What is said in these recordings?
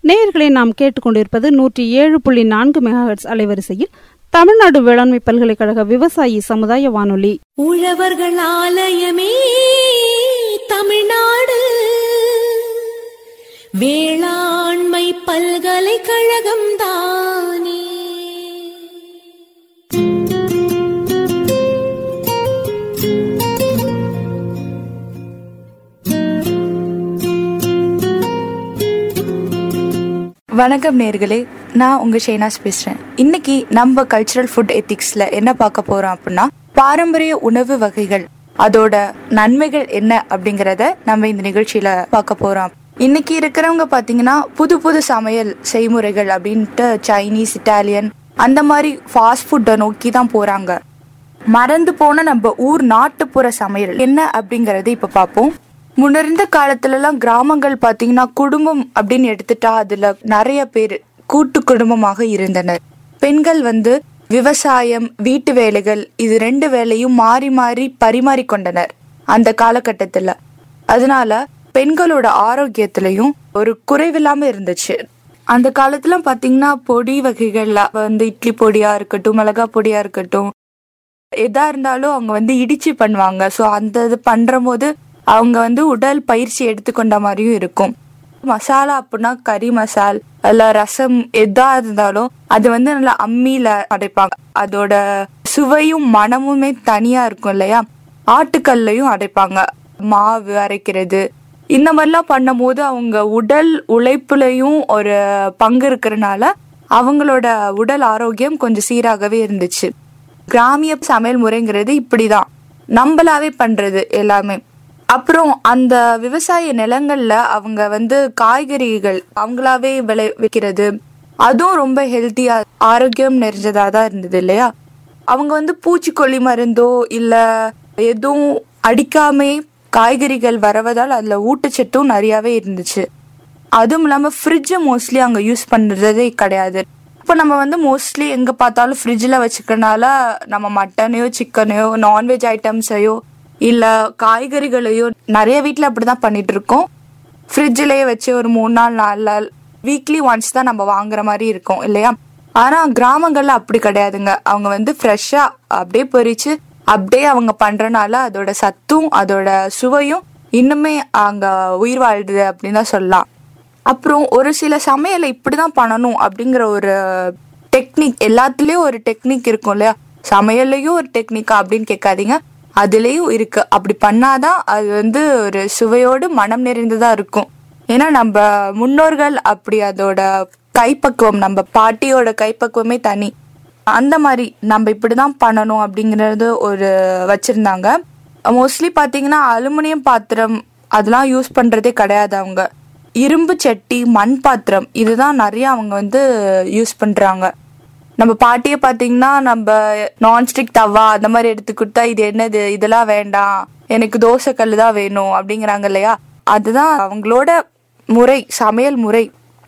நேயர்களை நாம் கேட்டுக்கொண்டிருப்பது நூற்றி ஏழு புள்ளி நான்கு மெகாஹெட்ஸ் அலைவரிசையில் தமிழ்நாடு வேளாண்மை பல்கலைக்கழக விவசாயி சமுதாய வானொலி உழவர்கள் ஆலயமே தமிழ்நாடு வேளாண்மை பல்கலைக்கழகம் தானே வணக்கம் நேர்களே நான் உங்க ஷேனாஸ் பேசுறேன் இன்னைக்கு நம்ம கல்ச்சரல் ஃபுட் எத்திக்ஸ்ல என்ன பார்க்க போறோம் அப்படின்னா பாரம்பரிய உணவு வகைகள் அதோட நன்மைகள் என்ன அப்படிங்கறத நம்ம இந்த நிகழ்ச்சியில பார்க்க போறோம் இன்னைக்கு இருக்கிறவங்க பாத்தீங்கன்னா புது புது சமையல் செய்முறைகள் அப்படின்ட்டு சைனீஸ் இட்டாலியன் அந்த மாதிரி ஃபாஸ்ட் ஃபுட்டை நோக்கி தான் போறாங்க மறந்து போன நம்ம ஊர் நாட்டுப்புற சமையல் என்ன அப்படிங்கறது இப்ப பார்ப்போம் முன்னிருந்த காலத்துல எல்லாம் கிராமங்கள் பாத்தீங்கன்னா குடும்பம் அப்படின்னு எடுத்துட்டா அதுல நிறைய பேர் கூட்டு குடும்பமாக இருந்தனர் பெண்கள் வந்து விவசாயம் வீட்டு வேலைகள் இது ரெண்டு வேலையும் மாறி மாறி பரிமாறிக்கொண்டனர் அந்த காலகட்டத்துல அதனால பெண்களோட ஆரோக்கியத்திலையும் ஒரு குறைவில்லாம இருந்துச்சு அந்த காலத்துல பாத்தீங்கன்னா பொடி வகைகள்ல வந்து இட்லி பொடியா இருக்கட்டும் மிளகா பொடியா இருக்கட்டும் எதா இருந்தாலும் அவங்க வந்து இடிச்சு பண்ணுவாங்க ஸோ அந்த இது பண்ற போது அவங்க வந்து உடல் பயிற்சி எடுத்துக்கொண்ட மாதிரியும் இருக்கும் மசாலா அப்படின்னா கறி மசால் இல்ல ரசம் எதா இருந்தாலும் அது வந்து நல்லா அம்மியில அடைப்பாங்க அதோட சுவையும் மனமுமே தனியா இருக்கும் இல்லையா ஆட்டுக்கல்லையும் அடைப்பாங்க மாவு அரைக்கிறது இந்த மாதிரிலாம் பண்ணும்போது அவங்க உடல் உழைப்புலையும் ஒரு பங்கு இருக்கிறனால அவங்களோட உடல் ஆரோக்கியம் கொஞ்சம் சீராகவே இருந்துச்சு கிராமிய சமையல் முறைங்கிறது இப்படிதான் நம்மளாவே பண்றது எல்லாமே அப்புறம் அந்த விவசாய நிலங்கள்ல அவங்க வந்து காய்கறிகள் அவங்களாவே விளைவிக்கிறது அதுவும் ரொம்ப ஹெல்த்தியா ஆரோக்கியம் நிறைஞ்சதா தான் இருந்தது இல்லையா அவங்க வந்து பூச்சிக்கொல்லி மருந்தோ இல்ல எதுவும் அடிக்காமே காய்கறிகள் வரவதால் அதுல ஊட்டச்சத்தும் நிறையவே இருந்துச்சு அதுவும் இல்லாம ஃப்ரிட்ஜை மோஸ்ட்லி அங்க யூஸ் பண்றதே கிடையாது இப்போ நம்ம வந்து மோஸ்ட்லி எங்க பார்த்தாலும் ஃப்ரிட்ஜில் வச்சுக்கறனால நம்ம மட்டனையோ சிக்கனையோ நான்வெஜ் ஐட்டம்ஸையோ இல்ல காய்கறிகளையோ நிறைய வீட்டில் அப்படிதான் பண்ணிட்டு இருக்கோம் ஃப்ரிட்ஜிலேயே வச்சு ஒரு மூணு நாள் நாலு நாள் வீக்லி ஒன்ஸ் தான் நம்ம வாங்குற மாதிரி இருக்கும் இல்லையா ஆனா கிராமங்கள்ல அப்படி கிடையாதுங்க அவங்க வந்து ஃப்ரெஷ்ஷா அப்படியே பொரிச்சு அப்படியே அவங்க பண்றனால அதோட சத்தும் அதோட சுவையும் இன்னுமே அங்க உயிர் வாழ்டுது அப்படின்னு தான் சொல்லலாம் அப்புறம் ஒரு சில சமையலை இப்படிதான் பண்ணணும் அப்படிங்கிற ஒரு டெக்னிக் எல்லாத்துலயும் ஒரு டெக்னிக் இருக்கும் இல்லையா சமையல்லையும் ஒரு டெக்னிக்கா அப்படின்னு கேட்காதீங்க அதுலயும் இருக்கு அப்படி பண்ணாதான் அது வந்து ஒரு சுவையோடு மனம் நிறைந்ததா இருக்கும் ஏன்னா நம்ம முன்னோர்கள் அப்படி அதோட கைப்பக்குவம் நம்ம பாட்டியோட கைப்பக்குவமே தனி அந்த மாதிரி நம்ம இப்படிதான் பண்ணணும் அப்படிங்கறது ஒரு வச்சிருந்தாங்க மோஸ்ட்லி பாத்தீங்கன்னா அலுமினியம் பாத்திரம் அதெல்லாம் யூஸ் பண்றதே கிடையாது அவங்க இரும்பு சட்டி மண் பாத்திரம் இதுதான் நிறைய அவங்க வந்து யூஸ் பண்றாங்க நம்ம பாட்டியை பாத்தீங்கன்னா நம்ம நான்ஸ்டிக் தவா அந்த மாதிரி எடுத்து கொடுத்தா இது என்னது இதெல்லாம் வேண்டாம் எனக்கு தோசை கல் தான் வேணும் அப்படிங்கிறாங்க இல்லையா அதுதான் அவங்களோட முறை சமையல் முறை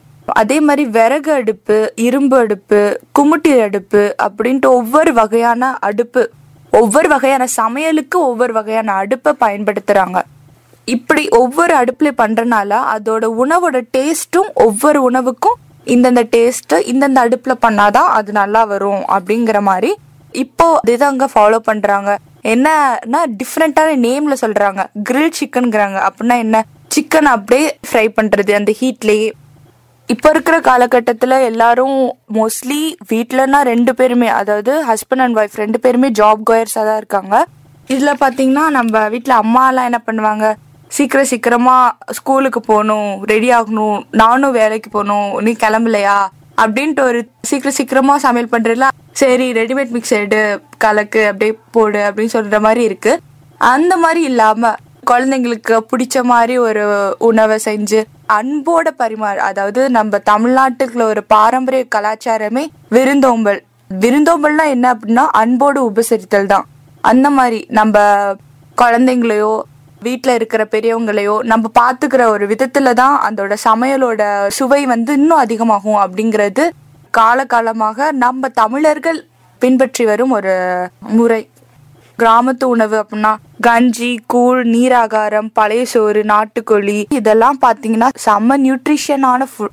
அதே மாதிரி விறகு அடுப்பு இரும்பு அடுப்பு குமுட்டி அடுப்பு அப்படின்ட்டு ஒவ்வொரு வகையான அடுப்பு ஒவ்வொரு வகையான சமையலுக்கு ஒவ்வொரு வகையான அடுப்பை பயன்படுத்துறாங்க இப்படி ஒவ்வொரு அடுப்புல பண்றனால அதோட உணவோட டேஸ்ட்டும் ஒவ்வொரு உணவுக்கும் இந்தந்த டேஸ்ட் இந்தந்த அடுப்புல பண்ணாதான் அது நல்லா வரும் அப்படிங்கிற மாதிரி இப்போ இதுதாங்க ஃபாலோ பண்றாங்க என்னன்னா டிஃப்ரெண்டான நேம்ல சொல்றாங்க கிரில் சிக்கன்ங்கிறாங்க அப்படின்னா என்ன சிக்கன் அப்படியே ஃப்ரை பண்றது அந்த ஹீட்லயே இப்ப இருக்கிற காலகட்டத்துல எல்லாரும் மோஸ்ட்லி வீட்லன்னா ரெண்டு பேருமே அதாவது ஹஸ்பண்ட் அண்ட் ஒய்ஃப் ரெண்டு பேருமே ஜாப் கோயர்ஸா தான் இருக்காங்க இதுல பாத்தீங்கன்னா நம்ம வீட்ல அம்மா எல்லாம் என்ன பண்ணுவாங்க சீக்கிரம் சீக்கிரமா ஸ்கூலுக்கு போகணும் ரெடி ஆகணும் நானும் வேலைக்கு போகணும் நீ கிளம்பலையா அப்படின்ட்டு ஒரு சீக்கிரம் சீக்கிரமா சமையல் பண்றதுல சரி ரெடிமேட் மிக்ஸ் எடு கலக்கு அப்படியே போடு அப்படின்னு சொல்ற மாதிரி இருக்கு அந்த மாதிரி இல்லாம குழந்தைங்களுக்கு பிடிச்ச மாதிரி ஒரு உணவை செஞ்சு அன்போட பரிமாற அதாவது நம்ம தமிழ்நாட்டுக்குள்ள ஒரு பாரம்பரிய கலாச்சாரமே விருந்தோம்பல் விருந்தோம்பல்னா என்ன அப்படின்னா அன்போடு உபசரித்தல் தான் அந்த மாதிரி நம்ம குழந்தைங்களையோ வீட்ல இருக்கிற பெரியவங்களையோ நம்ம பாத்துக்கிற ஒரு விதத்துல தான் அதோட சமையலோட சுவை வந்து இன்னும் அதிகமாகும் அப்படிங்கிறது காலகாலமாக நம்ம தமிழர்கள் பின்பற்றி வரும் ஒரு முறை கிராமத்து உணவு அப்படின்னா கஞ்சி கூழ் நீராகாரம் பழைய சோறு நாட்டுக்கோழி இதெல்லாம் பாத்தீங்கன்னா செம்ம நியூட்ரிஷனான ஃபுட்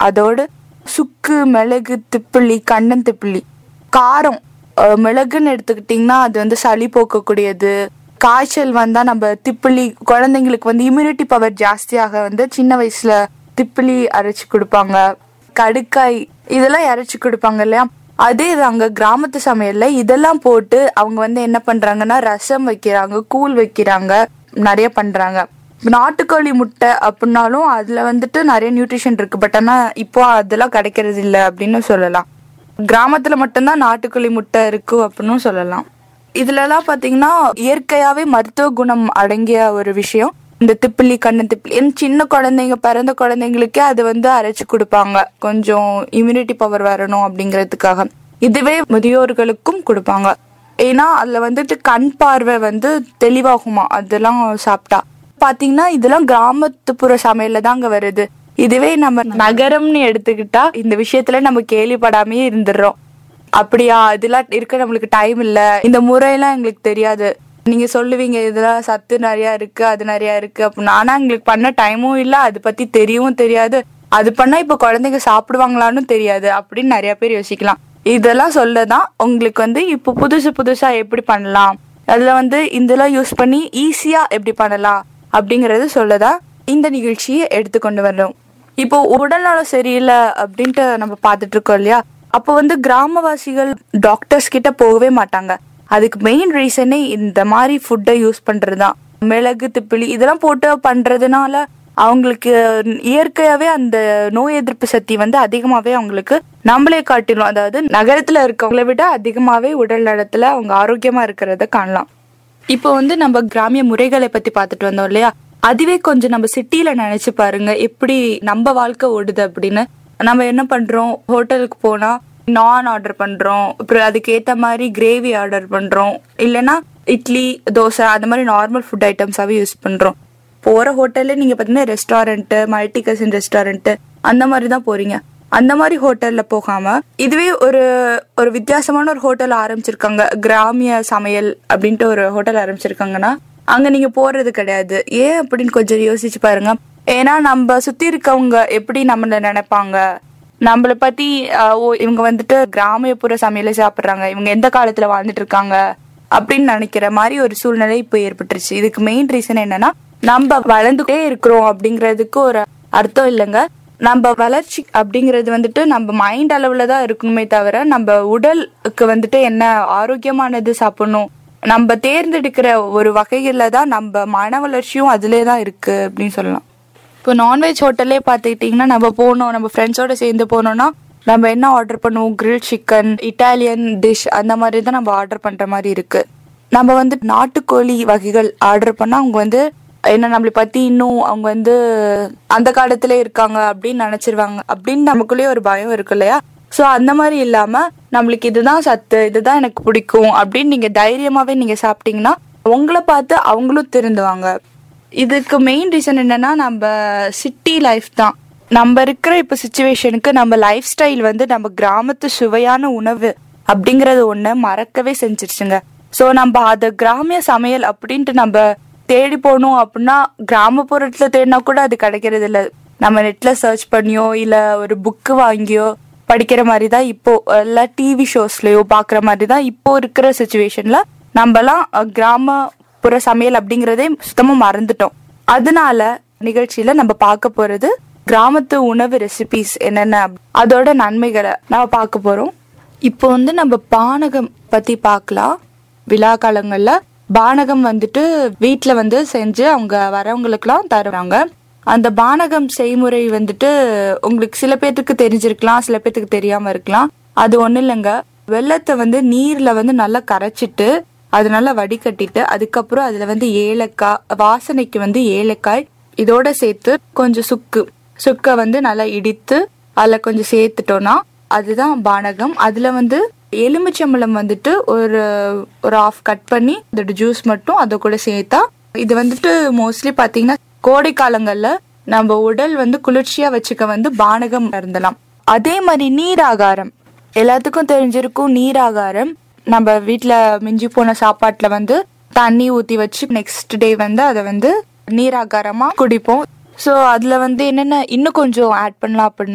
அதோட சுக்கு மிளகு திப்பிலி கண்ணன் திப்பிலி காரம் அஹ், மிளகுன்னு எடுத்துக்கிட்டிங்கன்னா அது வந்து சளி போக்கக்கூடியது காய்ச்சல் வந்தா நம்ம திப்பிலி குழந்தைங்களுக்கு வந்து இம்யூனிட்டி பவர் ஜாஸ்தியாக வந்து சின்ன வயசுல திப்பிலி அரைச்சு கொடுப்பாங்க கடுக்காய் இதெல்லாம் இறைச்சி கொடுப்பாங்க இல்லையா அதே இது அங்க கிராமத்து சமையல்ல இதெல்லாம் போட்டு அவங்க வந்து என்ன பண்றாங்கன்னா ரசம் வைக்கிறாங்க கூழ் வைக்கிறாங்க நிறைய பண்றாங்க நாட்டுக்கோழி முட்டை அப்படின்னாலும் அதுல வந்துட்டு நிறைய நியூட்ரிஷன் இருக்கு பட் ஆனா இப்போ அதெல்லாம் கிடைக்கிறது இல்ல அப்படின்னு சொல்லலாம் கிராமத்துல மட்டும்தான் நாட்டுக்கோழி முட்டை இருக்கு அப்படின்னு சொல்லலாம் இதுல எல்லாம் பாத்தீங்கன்னா இயற்கையாவே மருத்துவ குணம் அடங்கிய ஒரு விஷயம் இந்த திப்பிலி கண்ணு திப்பிலி ஏன்னா சின்ன குழந்தைங்க பிறந்த குழந்தைங்களுக்கே அது வந்து அரைச்சு கொடுப்பாங்க கொஞ்சம் இம்யூனிட்டி பவர் வரணும் அப்படிங்கிறதுக்காக இதுவே முதியோர்களுக்கும் கொடுப்பாங்க ஏன்னா அதுல வந்துட்டு கண் பார்வை வந்து தெளிவாகுமா அதெல்லாம் சாப்பிட்டா பாத்தீங்கன்னா இதெல்லாம் கிராமத்துப்புற சமையல்ல தாங்க வருது இதுவே நம்ம நகரம்னு எடுத்துக்கிட்டா இந்த விஷயத்துல நம்ம கேள்விப்படாமயே இருந்துடுறோம் அப்படியா இதெல்லாம் இருக்க நம்மளுக்கு டைம் இல்ல இந்த முறையெல்லாம் எங்களுக்கு தெரியாது நீங்க சொல்லுவீங்க இதெல்லாம் சத்து நிறைய இருக்கு அது நிறைய இருக்கு அப்படின்னு ஆனா எங்களுக்கு பண்ண டைமும் இல்ல அது பத்தி தெரியவும் தெரியாது அது பண்ணா இப்ப குழந்தைங்க சாப்பிடுவாங்களான்னு தெரியாது அப்படின்னு நிறைய பேர் யோசிக்கலாம் இதெல்லாம் சொல்லதான் உங்களுக்கு வந்து இப்போ புதுசு புதுசா எப்படி பண்ணலாம் அதுல வந்து இதெல்லாம் யூஸ் பண்ணி ஈஸியா எப்படி பண்ணலாம் அப்படிங்கறது சொல்லதான் இந்த நிகழ்ச்சியை எடுத்துக்கொண்டு வரோம் இப்போ உடல்நலம் சரியில்லை அப்படின்ட்டு நம்ம பார்த்துட்டு இருக்கோம் இல்லையா அப்போ வந்து கிராமவாசிகள் டாக்டர்ஸ் கிட்ட போகவே மாட்டாங்க அதுக்கு மெயின் ரீசனே இந்த மாதிரி ஃபுட்டை யூஸ் பண்றதுதான் மிளகு திப்பிலி இதெல்லாம் போட்டு பண்றதுனால அவங்களுக்கு இயற்கையாவே அந்த நோய் எதிர்ப்பு சக்தி வந்து அதிகமாவே அவங்களுக்கு நம்மளே காட்டிடும் அதாவது நகரத்துல இருக்கவங்களை விட அதிகமாவே உடல் நலத்துல அவங்க ஆரோக்கியமா இருக்கிறத காணலாம் இப்போ வந்து நம்ம கிராமிய முறைகளை பத்தி பார்த்துட்டு வந்தோம் இல்லையா அதுவே கொஞ்சம் நம்ம சிட்டில நினைச்சு பாருங்க எப்படி நம்ம வாழ்க்கை ஓடுது அப்படின்னு நம்ம என்ன பண்றோம் ஹோட்டலுக்கு போனா நான் ஆர்டர் பண்றோம் அப்புறம் அதுக்கு ஏத்த மாதிரி கிரேவி ஆர்டர் பண்றோம் இல்லைன்னா இட்லி தோசை அந்த மாதிரி நார்மல் ஃபுட் ஐட்டம்ஸாவே யூஸ் பண்றோம் போற ஹோட்டல்ல நீங்க பாத்தீங்கன்னா ரெஸ்டாரண்ட் மல்டி கசின் ரெஸ்டாரண்ட் அந்த மாதிரி தான் போறீங்க அந்த மாதிரி ஹோட்டல்ல போகாம இதுவே ஒரு ஒரு வித்தியாசமான ஒரு ஹோட்டல் ஆரம்பிச்சிருக்காங்க கிராமிய சமையல் அப்படின்ட்டு ஒரு ஹோட்டல் ஆரம்பிச்சிருக்காங்கன்னா அங்க நீங்க போறது கிடையாது ஏன் அப்படின்னு கொஞ்சம் யோசிச்சு பாருங்க ஏன்னா நம்ம சுத்தி இருக்கவங்க எப்படி நம்மள நினைப்பாங்க நம்மள பத்தி ஆஹ், ஓ இவங்க வந்துட்டு கிராமப்புற சமையலை சாப்பிடுறாங்க இவங்க எந்த காலத்துல வாழ்ந்துட்டு இருக்காங்க அப்படின்னு நினைக்கிற மாதிரி ஒரு சூழ்நிலை இப்போ ஏற்பட்டுருச்சு இதுக்கு மெயின் ரீசன் என்னன்னா நம்ம வளர்ந்துட்டே இருக்கிறோம் அப்படிங்கிறதுக்கு ஒரு அர்த்தம் இல்லைங்க நம்ம வளர்ச்சி அப்படிங்கிறது வந்துட்டு நம்ம மைண்ட் அளவுல தான் இருக்கணுமே தவிர நம்ம உடலுக்கு வந்துட்டு என்ன ஆரோக்கியமானது சாப்பிடணும் நம்ம தேர்ந்தெடுக்கிற ஒரு வகையில தான் நம்ம மன வளர்ச்சியும் அதிலே தான் இருக்கு அப்படின்னு சொல்லலாம் இப்போ நான்வெஜ் ஹோட்டல்லே பார்த்துக்கிட்டிங்கன்னா நம்ம போனோம் நம்ம ஃப்ரெண்ட்ஸோட சேர்ந்து போனோம்னா நம்ம என்ன ஆர்டர் பண்ணுவோம் கிரில் சிக்கன் இட்டாலியன் டிஷ் அந்த மாதிரி தான் நம்ம ஆர்டர் பண்ற மாதிரி இருக்கு நம்ம வந்து நாட்டுக்கோழி வகைகள் ஆர்டர் பண்ணா அவங்க வந்து என்ன நம்மளை பத்தி இன்னும் அவங்க வந்து அந்த காலத்திலே இருக்காங்க அப்படின்னு நினைச்சிருவாங்க அப்படின்னு நமக்குள்ளேயே ஒரு பயம் இருக்கு இல்லையா ஸோ அந்த மாதிரி இல்லாம நம்மளுக்கு இதுதான் சத்து இதுதான் எனக்கு பிடிக்கும் அப்படின்னு நீங்க தைரியமாவே நீங்க சாப்பிட்டீங்கன்னா உங்களை பார்த்து அவங்களும் திருந்துவாங்க இதுக்கு மெயின் ரீசன் என்னன்னா நம்ம சிட்டி லைஃப் தான் நம்ம இருக்கிற இப்ப சுச்சுவேஷனுக்கு நம்ம லைஃப் ஸ்டைல் வந்து நம்ம கிராமத்து சுவையான உணவு அப்படிங்கறது ஒண்ணு மறக்கவே செஞ்சிருச்சுங்க சோ நம்ம அத கிராமிய சமையல் அப்படின்ட்டு நம்ம தேடி போனோம் அப்படின்னா கிராமப்புறத்துல தேடினா கூட அது கிடைக்கிறது இல்ல நம்ம நெட்ல சர்ச் பண்ணியோ இல்ல ஒரு புக்கு வாங்கியோ படிக்கிற மாதிரி தான் இப்போ இல்ல டிவி ஷோஸ்லயோ பாக்குற மாதிரி தான் இப்போ இருக்கிற சுச்சுவேஷன்ல நம்மலாம் அஹ், கிராமப்புற சமையல் அப்படிங்கறதே சுத்தமா மறந்துட்டோம் அதனால நிகழ்ச்சியில நம்ம பார்க்க போறது கிராமத்து உணவு ரெசிபிஸ் என்னென்ன அப்- அதோட நன்மைகளை நம்ம பார்க்க போறோம் இப்போ வந்து நம்ம பானகம் பத்தி பார்க்கலாம் விழா காலங்கள்ல பானகம் வந்துட்டு வீட்ல வந்து செஞ்சு அவங்க வரவங்களுக்குலாம் தருவாங்க அந்த பானகம் செய்முறை வந்துட்டு உங்களுக்கு சில பேர்த்துக்கு தெரிஞ்சிருக்கலாம் சில பேர்த்துக்கு தெரியாம இருக்கலாம் அது ஒண்ணும் இல்லைங்க வெள்ளத்தை வந்து நீர்ல வந்து நல்லா கரைச்சிட்டு அது நல்லா வடிகட்டிட்டு அதுக்கப்புறம் அதுல வந்து ஏலக்காய் வாசனைக்கு வந்து ஏலக்காய் இதோட சேர்த்து கொஞ்சம் சுக்கு சுக்கை வந்து நல்லா இடித்து அதுல கொஞ்சம் சேர்த்துட்டோம்னா அதுதான் பானகம் அதுல வந்து எலுமிச்சம்பழம் வந்துட்டு ஒரு ஒரு ஆஃப் கட் பண்ணி அதோட ஜூஸ் மட்டும் அதை கூட சேர்த்தா இது வந்துட்டு மோஸ்ட்லி பாத்தீங்கன்னா கோடை காலங்கள்ல நம்ம உடல் வந்து குளிர்ச்சியா வச்சுக்க வந்து பானகம் இருந்தலாம் அதே மாதிரி நீராகாரம் எல்லாத்துக்கும் தெரிஞ்சிருக்கும் நீராகாரம் நம்ம வீட்ல மிஞ்சி போன சாப்பாட்டுல வந்து தண்ணி ஊத்தி வச்சு நெக்ஸ்ட் டே வந்து அதை வந்து நீராகாரமா குடிப்போம் ஸோ அதுல வந்து என்னென்ன இன்னும் கொஞ்சம் ஆட் பண்ணலாம் அப்படின்னா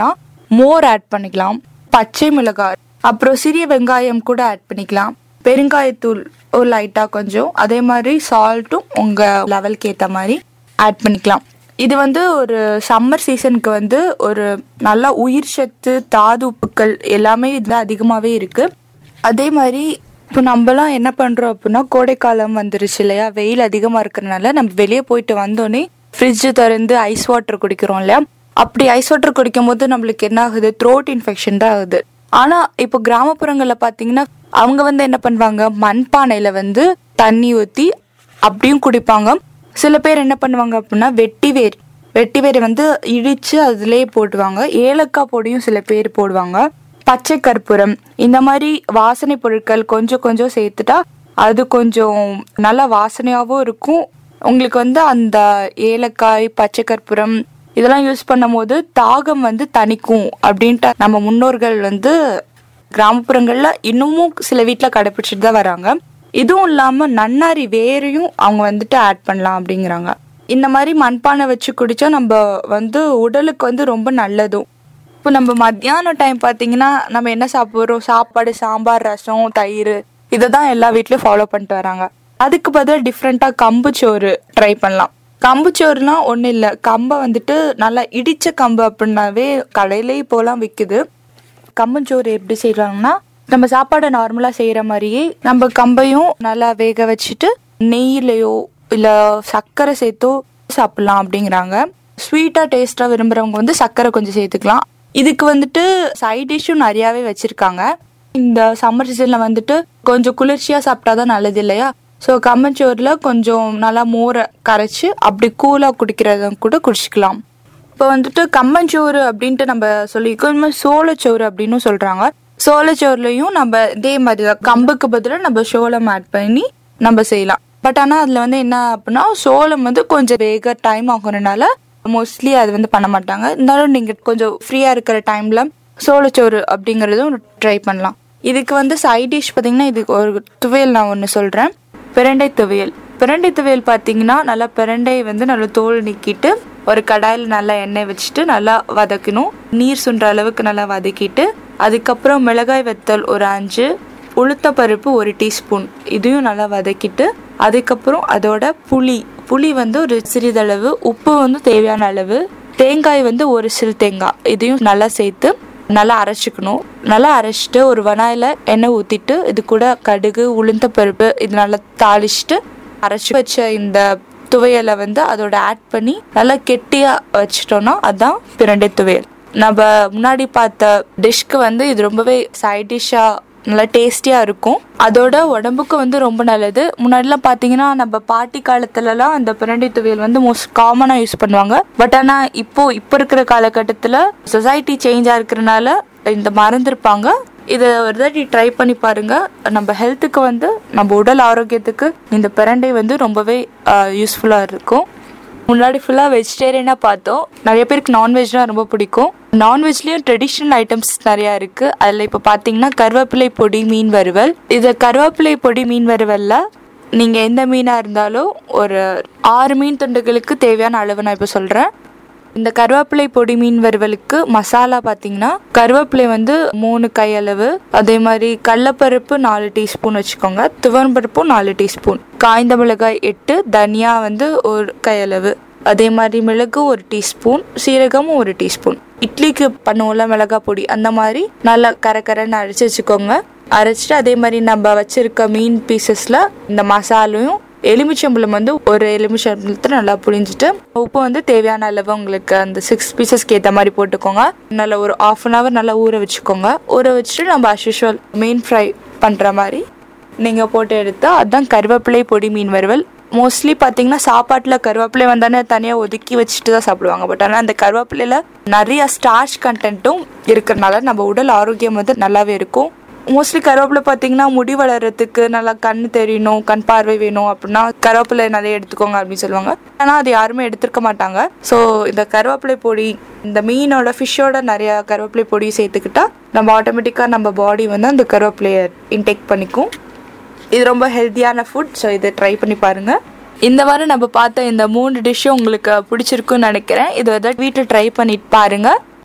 மோர் ஆட் பண்ணிக்கலாம் பச்சை மிளகாய் அப்புறம் சிறிய வெங்காயம் கூட ஆட் பண்ணிக்கலாம் பெருங்காயத்தூள் ஒரு லைட்டாக கொஞ்சம் அதே மாதிரி சால்ட்டும் உங்கள் லெவலுக்கு ஏற்ற மாதிரி ஆட் பண்ணிக்கலாம் இது வந்து ஒரு சம்மர் சீசனுக்கு வந்து ஒரு நல்ல உயிர் சத்து தாது உப்புக்கள் எல்லாமே இதில் அதிகமாகவே இருக்குது அதே மாதிரி இப்போ நம்மலாம் என்ன பண்ணுறோம் அப்படின்னா கோடைக்காலம் வந்துருச்சு இல்லையா வெயில் அதிகமாக இருக்கிறனால நம்ம வெளியே போயிட்டு வந்தோடனே ஃப்ரிட்ஜு திறந்து ஐஸ் வாட்டர் குடிக்கிறோம் இல்லையா அப்படி ஐஸ் வாட்டர் குடிக்கும் போது நம்மளுக்கு என்ன ஆகுது த்ரோட் இன்ஃபெக்ஷன் தான் ஆகுது ஆனா இப்போ கிராமப்புறங்களில் பார்த்தீங்கன்னா அவங்க வந்து என்ன பண்ணுவாங்க மண்பானையில வந்து தண்ணி ஊற்றி அப்படியும் குடிப்பாங்க சில பேர் என்ன பண்ணுவாங்க அப்படின்னா வெட்டி வேர் வெட்டி வேரை வந்து இடிச்சு அதுலயே போடுவாங்க ஏலக்காய் பொடியும் சில பேர் போடுவாங்க பச்சை கற்பூரம் இந்த மாதிரி வாசனை பொருட்கள் கொஞ்சம் கொஞ்சம் சேர்த்துட்டா அது கொஞ்சம் நல்ல வாசனையாகவும் இருக்கும் உங்களுக்கு வந்து அந்த ஏலக்காய் பச்சை கற்பூரம் இதெல்லாம் யூஸ் பண்ணும்போது தாகம் வந்து தணிக்கும் அப்படின்ட்டு நம்ம முன்னோர்கள் வந்து கிராமப்புறங்கள்ல இன்னமும் சில வீட்டில் கடைபிடிச்சிட்டு தான் வராங்க இதுவும் இல்லாம நன்னாரி வேரையும் அவங்க வந்துட்டு ஆட் பண்ணலாம் அப்படிங்கிறாங்க இந்த மாதிரி மண்பானை வச்சு குடிச்சா நம்ம வந்து உடலுக்கு வந்து ரொம்ப நல்லதும் இப்போ நம்ம மத்தியானம் டைம் பார்த்தீங்கன்னா நம்ம என்ன சாப்பிட்றோம் சாப்பாடு சாம்பார் ரசம் தயிர் இதை தான் எல்லா வீட்லயும் ஃபாலோ பண்ணிட்டு வராங்க அதுக்கு பதிலாக டிஃப்ரெண்ட்டாக கம்பு சோறு ட்ரை பண்ணலாம் கம்பு சோறுனா ஒன்றும் இல்லை கம்பை வந்துட்டு நல்லா இடிச்ச கம்பு அப்படின்னாவே கடையிலே இப்போலாம் விற்குது கம்பஞ்சோறு எப்படி செய்வாங்கன்னா நம்ம சாப்பாடை நார்மலாக செய்கிற மாதிரியே நம்ம கம்பையும் நல்லா வேக வச்சுட்டு நெய்யிலையோ இல்லை சர்க்கரை சேர்த்தோ சாப்பிட்லாம் அப்படிங்கிறாங்க ஸ்வீட்டாக டேஸ்ட்டாக விரும்புகிறவங்க வந்து சர்க்கரை கொஞ்சம் சேர்த்துக்கலாம் இதுக்கு வந்துட்டு சைட் டிஷ்ஷும் நிறையாவே வச்சுருக்காங்க இந்த சம்மர் சீசனில் வந்துட்டு கொஞ்சம் குளிர்ச்சியாக சாப்பிட்டா தான் நல்லது இல்லையா ஸோ கம்பஞ்சோறில் கொஞ்சம் நல்லா மோரை கரைச்சி அப்படி கூலாக குடிக்கிறத கூட குடிச்சிக்கலாம் இப்போ வந்துட்டு கம்மஞ்சோறு அப்படின்ட்டு நம்ம சொல்லியிருக்கோம் இந்த மாதிரி சோளச்சோறு அப்படின்னு சொல்றாங்க சோளச்சோறுலையும் நம்ம இதே மாதிரி தான் கம்புக்கு பதிலாக நம்ம சோளம் ஆட் பண்ணி நம்ம செய்யலாம் பட் ஆனால் அதில் வந்து என்ன அப்படின்னா சோளம் வந்து கொஞ்சம் வேக டைம் ஆகுறதுனால மோஸ்ட்லி அது வந்து பண்ண மாட்டாங்க இருந்தாலும் நீங்கள் கொஞ்சம் ஃப்ரீயாக இருக்கிற டைமில் சோளச்சோறு அப்படிங்கிறதும் ட்ரை பண்ணலாம் இதுக்கு வந்து சைட் டிஷ் பார்த்தீங்கன்னா இதுக்கு ஒரு துவையல் நான் ஒன்று சொல்கிறேன் பிரண்டை துவையல் பிரண்டை துவையல் பார்த்தீங்கன்னா நல்லா பிரண்டை வந்து நல்லா தோல் நீக்கிட்டு ஒரு கடாயில் நல்லா எண்ணெய் வச்சுட்டு நல்லா வதக்கணும் நீர் சுன்ற அளவுக்கு நல்லா வதக்கிட்டு அதுக்கப்புறம் மிளகாய் வத்தல் ஒரு அஞ்சு உளுத்த பருப்பு ஒரு டீஸ்பூன் இதையும் நல்லா வதக்கிட்டு அதுக்கப்புறம் அதோட புளி புளி வந்து ஒரு சிறிதளவு உப்பு வந்து தேவையான அளவு தேங்காய் வந்து ஒரு சிறு தேங்காய் இதையும் நல்லா சேர்த்து நல்லா அரைச்சிக்கணும் நல்லா அரைச்சிட்டு ஒரு வனாயில் எண்ணெய் ஊற்றிட்டு இது கூட கடுகு உளுந்த பருப்பு இது நல்லா தாளிச்சிட்டு அரைச்சி வச்ச இந்த துவையலை வந்து அதோட ஆட் பண்ணி நல்லா கெட்டியாக வச்சிட்டோம்னா அதுதான் பிரண்டை துவையல் நம்ம முன்னாடி பார்த்த டிஷ்க்கு வந்து இது ரொம்பவே சைட் டிஷ்ஷாக நல்லா டேஸ்டியாக இருக்கும் அதோட உடம்புக்கு வந்து ரொம்ப நல்லது முன்னாடிலாம் பார்த்தீங்கன்னா நம்ம பாட்டி காலத்துலலாம் அந்த பிரண்டை துவையல் வந்து மோஸ்ட் காமனாக யூஸ் பண்ணுவாங்க பட் ஆனால் இப்போ இப்போ இருக்கிற காலகட்டத்தில் சொசைட்டி சேஞ்சாக இருக்கிறனால இந்த மறந்துருப்பாங்க இதை ஒரு தாட்டி ட்ரை பண்ணி பாருங்க நம்ம ஹெல்த்துக்கு வந்து நம்ம உடல் ஆரோக்கியத்துக்கு இந்த பிரண்டை வந்து ரொம்பவே யூஸ்ஃபுல்லாக இருக்கும் முன்னாடி ஃபுல்லாக வெஜிடேரியனாக பார்த்தோம் நிறைய பேருக்கு நான்வெஜ்னா ரொம்ப பிடிக்கும் நான்வெஜ்லேயும் ட்ரெடிஷ்னல் ஐட்டம்ஸ் நிறையா இருக்குது அதில் இப்போ பார்த்தீங்கன்னா கருவேப்பிலை பொடி மீன் வறுவல் இது கருவேப்பிலை பொடி மீன் வறுவலில் நீங்கள் எந்த மீனாக இருந்தாலும் ஒரு ஆறு மீன் துண்டுகளுக்கு தேவையான அளவு நான் இப்போ சொல்கிறேன் இந்த கருவேப்பிலை பொடி மீன் வறுவலுக்கு மசாலா பார்த்தீங்கன்னா கருவேப்பிலை வந்து மூணு கையளவு அதே மாதிரி கடலப்பருப்பு நாலு டீஸ்பூன் வச்சுக்கோங்க துவரம்பருப்பும் நாலு டீஸ்பூன் காய்ந்த மிளகாய் எட்டு தனியா வந்து ஒரு கையளவு அதே மாதிரி மிளகு ஒரு டீஸ்பூன் சீரகமும் ஒரு டீஸ்பூன் இட்லிக்கு பண்ணுவோம்ல மிளகாய் பொடி அந்த மாதிரி நல்லா கரகரன்னு அரைச்சி வச்சுக்கோங்க அரைச்சிட்டு அதே மாதிரி நம்ம வச்சிருக்க மீன் பீசஸில் இந்த மசாலையும் எலுமிச்சம்பழம் வந்து ஒரு எலுமிச்சம்பழத்தை நல்லா புளிஞ்சிட்டு உப்பு வந்து தேவையான அளவு உங்களுக்கு அந்த சிக்ஸ் பீசஸ்க்கு ஏற்ற மாதிரி போட்டுக்கோங்க நல்லா ஒரு ஆஃப் அன் ஹவர் நல்லா ஊற வச்சுக்கோங்க ஊற வச்சுட்டு நம்ம அஸ்யூஷுவல் மீன் ஃப்ரை பண்ணுற மாதிரி நீங்கள் போட்டு எடுத்தா அதுதான் கருவேப்பிலை பொடி மீன் வறுவல் மோஸ்ட்லி பார்த்தீங்கன்னா சாப்பாட்டில் கருவேப்பிலை வந்தானே தனியாக ஒதுக்கி வச்சுட்டு தான் சாப்பிடுவாங்க பட் ஆனால் அந்த கருவேப்பிலையில் நிறைய ஸ்டார்ச் கண்டென்ட்டும் இருக்கிறனால நம்ம உடல் ஆரோக்கியம் வந்து நல்லாவே இருக்கும் மோஸ்ட்லி கருவேப்பிலை பார்த்தீங்கன்னா முடி வளர்கிறதுக்கு நல்லா கண் தெரியணும் கண் பார்வை வேணும் அப்படின்னா கருவேப்பிலை நிறைய எடுத்துக்கோங்க அப்படின்னு சொல்லுவாங்க ஆனால் அது யாருமே எடுத்துருக்க மாட்டாங்க ஸோ இந்த கருவேப்பிலை பொடி இந்த மீனோட ஃபிஷ்ஷோட நிறைய கருவேப்பிலை பொடி சேர்த்துக்கிட்டா நம்ம ஆட்டோமேட்டிக்காக நம்ம பாடி வந்து அந்த கருவேப்பிலையை இன்டேக் பண்ணிக்கும் இது ரொம்ப ஹெல்த்தியான ஃபுட் ஸோ இதை ட்ரை பண்ணி பாருங்க இந்த வாரம் நம்ம பார்த்த இந்த மூணு டிஷ்ஷும் உங்களுக்கு பிடிச்சிருக்குன்னு நினைக்கிறேன் இது ஏதாவது வீட்டில் ட்ரை பண்ணிட்டு பாருங்க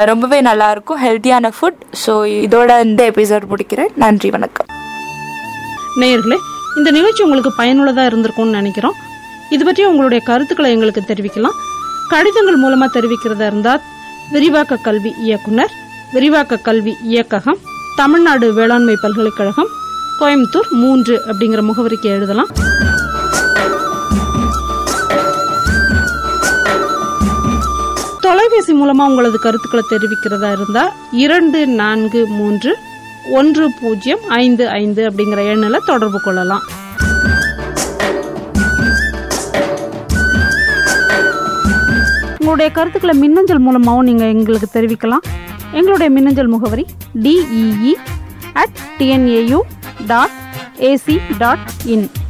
ரொம்பவே நல்லா இருக்கும் ஹெல்த்தியான ஃபுட் ஸோ இதோட இந்த எபிசோட் முடிக்கிறேன் நன்றி வணக்கம் நேயர்களே இந்த நிகழ்ச்சி உங்களுக்கு பயனுள்ளதாக இருந்திருக்கும்னு நினைக்கிறோம் இது பற்றி உங்களுடைய கருத்துக்களை எங்களுக்கு தெரிவிக்கலாம் கடிதங்கள் மூலமாக தெரிவிக்கிறதா இருந்தால் விரிவாக்க கல்வி இயக்குனர் விரிவாக்க கல்வி இயக்ககம் தமிழ்நாடு வேளாண்மை பல்கலைக்கழகம் கோயம்புத்தூர் மூன்று அப்படிங்கிற முகவரிக்கு எழுதலாம் தொலைபேசி மூலமா உங்களது கருத்துக்களை தெரிவிக்கிறதா இருந்தா இரண்டு நான்கு மூன்று ஒன்று பூஜ்ஜியம் ஐந்து ஐந்து அப்படிங்கிற எண்ணில் தொடர்பு கொள்ளலாம் உங்களுடைய கருத்துக்களை மின்னஞ்சல் மூலமாகவும் நீங்கள் எங்களுக்கு தெரிவிக்கலாம் எங்களுடைய மின்னஞ்சல் முகவரி DEE at TNAU dot AC dot in